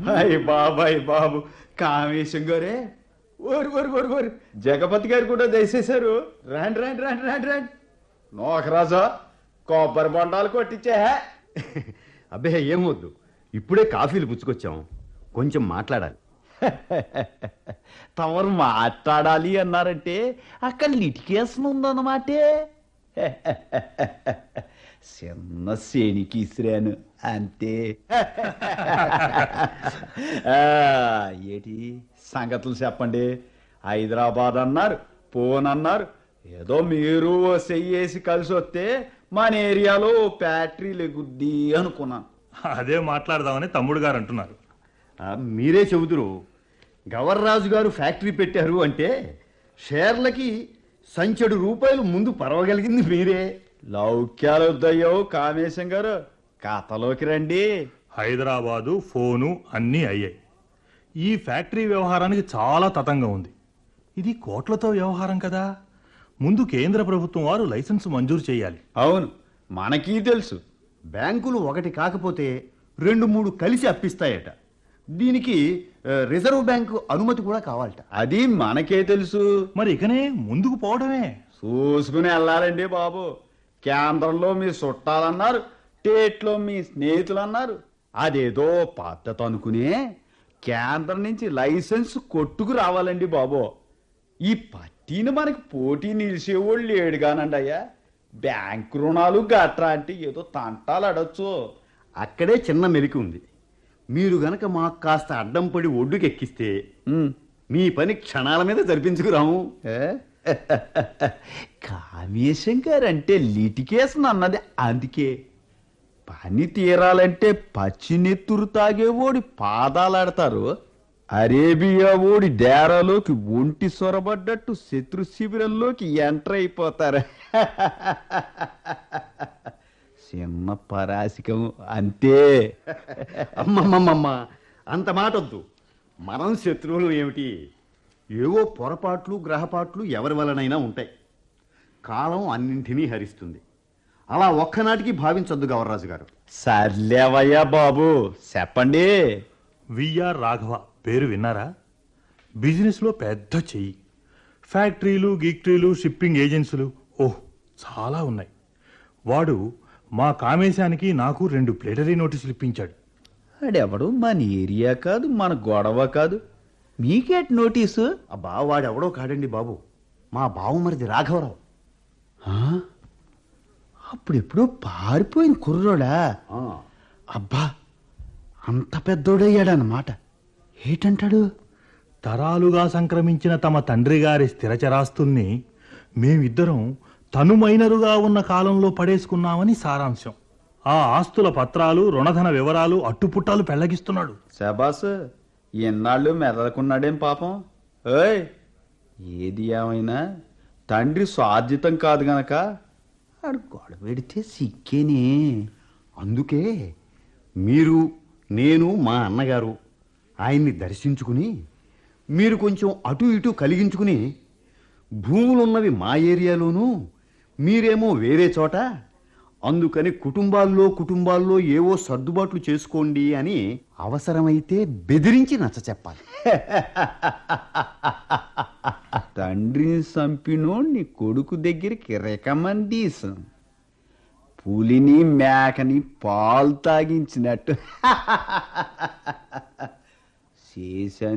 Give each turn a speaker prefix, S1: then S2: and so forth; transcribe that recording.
S1: అయ్య బాబాయ్ బాబు కామేశం గారే ఓరు ఓరు ఓరు ఓరు జగపతి గారు కూడా దయచేశారు రాండి రాండి రాండి రాండి రాండి నోకరాజా కొబ్బరి బొండాలు కొట్టించే
S2: అబ్బే ఏమొద్దు ఇప్పుడే కాఫీలు పుచ్చుకొచ్చాం కొంచెం మాట్లాడాలి
S1: తమరు మాట్లాడాలి అన్నారంటే అక్కడ లిటికేషన్ ఉందన్నమాటే చిన్న శనికి ఇసిరాను అంతే ఆ, ఏటి సంగతులు చెప్పండి హైదరాబాద్ అన్నారు పోన్ అన్నారు ఏదో మీరు ఓ చెయ్యేసి కలిసి వస్తే మన ఏరియాలో ఓ ఫ్యాక్టరీ లెగుద్ది అనుకున్నాను
S3: అదే మాట్లాడదామని తమ్ముడు గారు అంటున్నారు
S2: ఆ, మీరే చెబుదురు గవర్రాజు గారు ఫ్యాక్టరీ పెట్టారు అంటే షేర్లకి సంచెడు రూపాయలు ముందు పరవగలిగింది మీరే
S1: లౌక్యాలు వద్దయ్యో కామేశం గారు కథలోకి రండి
S3: హైదరాబాదు ఫోను అన్నీ అయ్యాయి ఈ ఫ్యాక్టరీ వ్యవహారానికి చాలా తతంగా ఉంది ఇది కోట్లతో వ్యవహారం కదా ముందు కేంద్ర ప్రభుత్వం వారు లైసెన్స్ మంజూరు చేయాలి
S1: అవును మనకీ తెలుసు
S2: బ్యాంకులు ఒకటి కాకపోతే రెండు మూడు కలిసి అప్పిస్తాయట దీనికి ఆ, రిజర్వ్ బ్యాంకు అనుమతి కూడా కావాలట
S1: అది మనకే తెలుసు
S3: మరి ఇకనే ముందుకు పోవడమే
S1: చూసుకుని వెళ్ళాలండి బాబు కేంద్రంలో మీ చుట్టాలన్నారు స్టేట్లో మీ స్నేహితులు అన్నారు అదేదో పద్ధతి అనుకునే కేంద్రం నుంచి లైసెన్స్ కొట్టుకు రావాలండి బాబు ఈ పట్టీని మనకి పోటీ నిలిచేవాళ్ళు లేడు కానండి అయ్యా బ్యాంక్ రుణాలు గట్రా అంటే ఏదో తంటాలు అడచ్చు
S2: అక్కడే చిన్న మెలికి ఉంది మీరు గనక మాకు కాస్త అడ్డం పడి ఒడ్డుకెక్కిస్తే మీ పని క్షణాల మీద జరిపించుకురాము
S1: కామేశం గారు అంటే లిటికేషన్ అన్నది అందుకే పని తీరాలంటే పచ్చినెత్తురు తాగేవోడి పాదాలాడతారు అరేబియా ఓడి డేరాలోకి ఒంటి సొరబడ్డట్టు శత్రు శిబిరంలోకి ఎంటర్ అయిపోతారు చిన్న పరాసికం అంతే
S2: అమ్మమ్మమ్మమ్మ అంత మాట వద్దు మనం శత్రువులు ఏమిటి ఏవో పొరపాట్లు గ్రహపాట్లు ఎవరి వలనైనా ఉంటాయి కాలం అన్నింటినీ హరిస్తుంది అలా ఒక్కనాటికి భావించొద్దు గవర్రాజు గారు
S1: సర్లేవయ్యా బాబు చెప్పండి
S3: విఆర్ రాఘవ పేరు విన్నారా బిజినెస్లో పెద్ద చెయ్యి ఫ్యాక్టరీలు గీక్టరీలు షిప్పింగ్ ఏజెన్సీలు ఓహ్ చాలా ఉన్నాయి వాడు మా కామేశానికి నాకు రెండు ప్లేటరీ నోటీసులు ఇప్పించాడు
S1: ఆడెవడు మన ఏరియా కాదు మన గొడవ కాదు మీకేట్ నోటీసు
S2: అబ్బా వాడెవడో కాడండి బాబు మా బావుమరిది రాఘవరావు
S1: అప్పుడెప్పుడో పారిపోయిన కుర్రోడా
S2: ఆ,
S1: అబ్బా అంత పెద్దోడయ్యాడన్నమాట ఏటంటాడు
S3: తరాలుగా సంక్రమించిన తమ తండ్రి గారి స్థిరచరాస్తుల్ని మేమిద్దరం తనుమైనరుగా ఉన్న కాలంలో పడేసుకున్నామని సారాంశం ఆ ఆస్తుల పత్రాలు రుణధన వివరాలు అట్టుపుట్టాలు పెళ్లగిస్తున్నాడు
S1: శబాస్ ఎన్నాళ్ళు మెదలకున్నాడేం పాపం ఏయ్ ఏది ఏమైనా తండ్రి స్వార్జితం కాదు గనక ఆడు గొడవ పెడితే సిక్కేనే
S2: అందుకే మీరు నేను మా అన్నగారు ఆయన్ని దర్శించుకుని మీరు కొంచెం అటు ఇటు కలిగించుకుని భూములున్నవి మా ఏరియాలోనూ మీరేమో వేరే చోట అందుకని కుటుంబాల్లో కుటుంబాల్లో ఏవో సర్దుబాట్లు చేసుకోండి అని అవసరమైతే బెదిరించి నచ్చ చెప్పాలి
S1: తండ్రిని చంపినోడిని కొడుకు దగ్గరికి రికమెండేషన్ పులిని మేకని పాలు తాగించినట్టు చేశాను